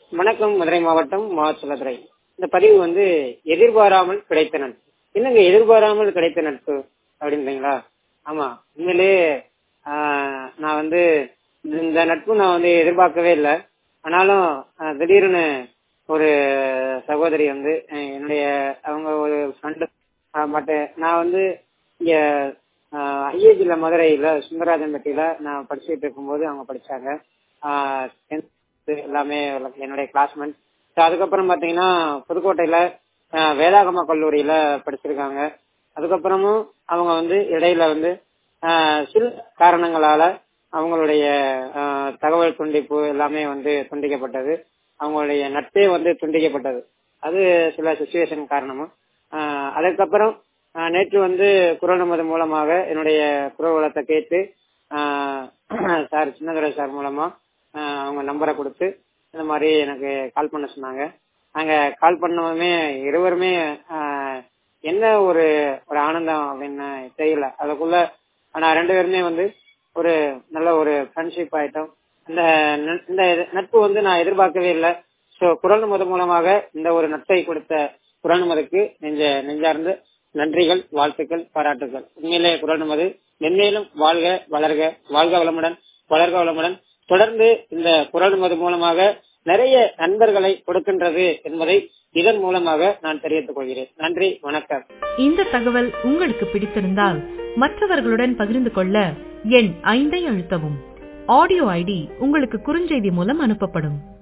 வணக்கம் மதுரை மாவட்டம் மாச்சுலதுறை இந்த பதிவு வந்து எதிர்பாராமல் கிடைத்த நட்பு என்னங்க எதிர்பாராமல் கிடைத்த நட்பு அப்படின்றீங்களா ஆமா உண்மையிலேயே ஆஹ், நான் வந்து இந்த நட்பு நான் வந்து எதிர்பார்க்கவே இல்லை ஆனாலும் ஆஹ், திடீர்னு ஒரு சகோதரி வந்து அஹ், என்னுடைய அவங்க ஒரு ஃப்ரெண்டு பட் நான் வந்து இங்க ஐஏஜில மதுரையில சுந்தரராஜன்பட்டியில நான் படிச்சுட்டு இருக்கும்போது அவங்க படிச்சாங்க ஆஹ், tenth எல்லாமே என்னுடைய கிளாஸ்மேட் ஸோ அதுக்கப்புறம் பாத்தீங்கன்னா புதுக்கோட்டையில ஆஹ், வேதாகம கல்லூரியில படிச்சிருக்காங்க அதுக்கப்புறமும் அவங்க வந்து இடையில வந்து ஆஹ், சில காரணங்களால அவங்களுடைய ஆஹ், தகவல் துண்டிப்பு எல்லாமே வந்து துண்டிக்கப்பட்டது அவங்களுடைய நட்பே வந்து துண்டிக்கப்பட்டது அது சில சுச்சுவேஷன் காரணமும் ஆஹ், அதுக்கப்புறம் ஆஹ், நேற்று வந்து குரல் நமது மூலமாக என்னுடைய குரல் வளத்தை கேட்டு ஆஹ், சார் சின்னதுரை சார் மூலமா ஆஹ், அவங்க நம்பரை கொடுத்து இந்த மாதிரி எனக்கு கால் பண்ண சொன்னாங்க நாங்க கால் பண்ணவுமே இருவருமே ஆஹ், என்ன ஒரு ஒரு ஆனந்தம் அப்படின்னு தெரியல அதுக்குள்ள ஆனா ரெண்டு பேருமே வந்து ஒரு நல்ல ஒரு ஃப்ரெண்ட்ஷிப் ஆயிட்டோம் இந்த ந- இந்த நட்பு வந்து நான் எதிர்பார்க்கவே இல்லை ஸோ குரல் நமது மூலமாக இந்த ஒரு நட்பை கொடுத்த குரல் நமதுக்கு நெஞ்ச நெஞ்சார்ந்து நன்றிகள் வாழ்த்துக்கள் பாராட்டுகள் உண்மையிலே குரல் நமது மென்மேலும் வாழ்க வளர்க வாழ்க வளமுடன் வளர்க வளமுடன் தொடர்ந்து இந்த குரல் நமது மூலமாக நிறைய நண்பர்களை கொடுக்கின்றது என்பதை இதன் மூலமாக நான் தெரிவித்துக் கொள்கிறேன் நன்றி வணக்கம் இந்த தகவல் உங்களுக்கு பிடித்திருந்தால் மற்றவர்களுடன் பகிர்ந்து கொள்ள எண் ஐந்தை அழுத்தவும் ஆடியோ ஐடி உங்களுக்கு குறுஞ்செய்தி மூலம் அனுப்பப்படும்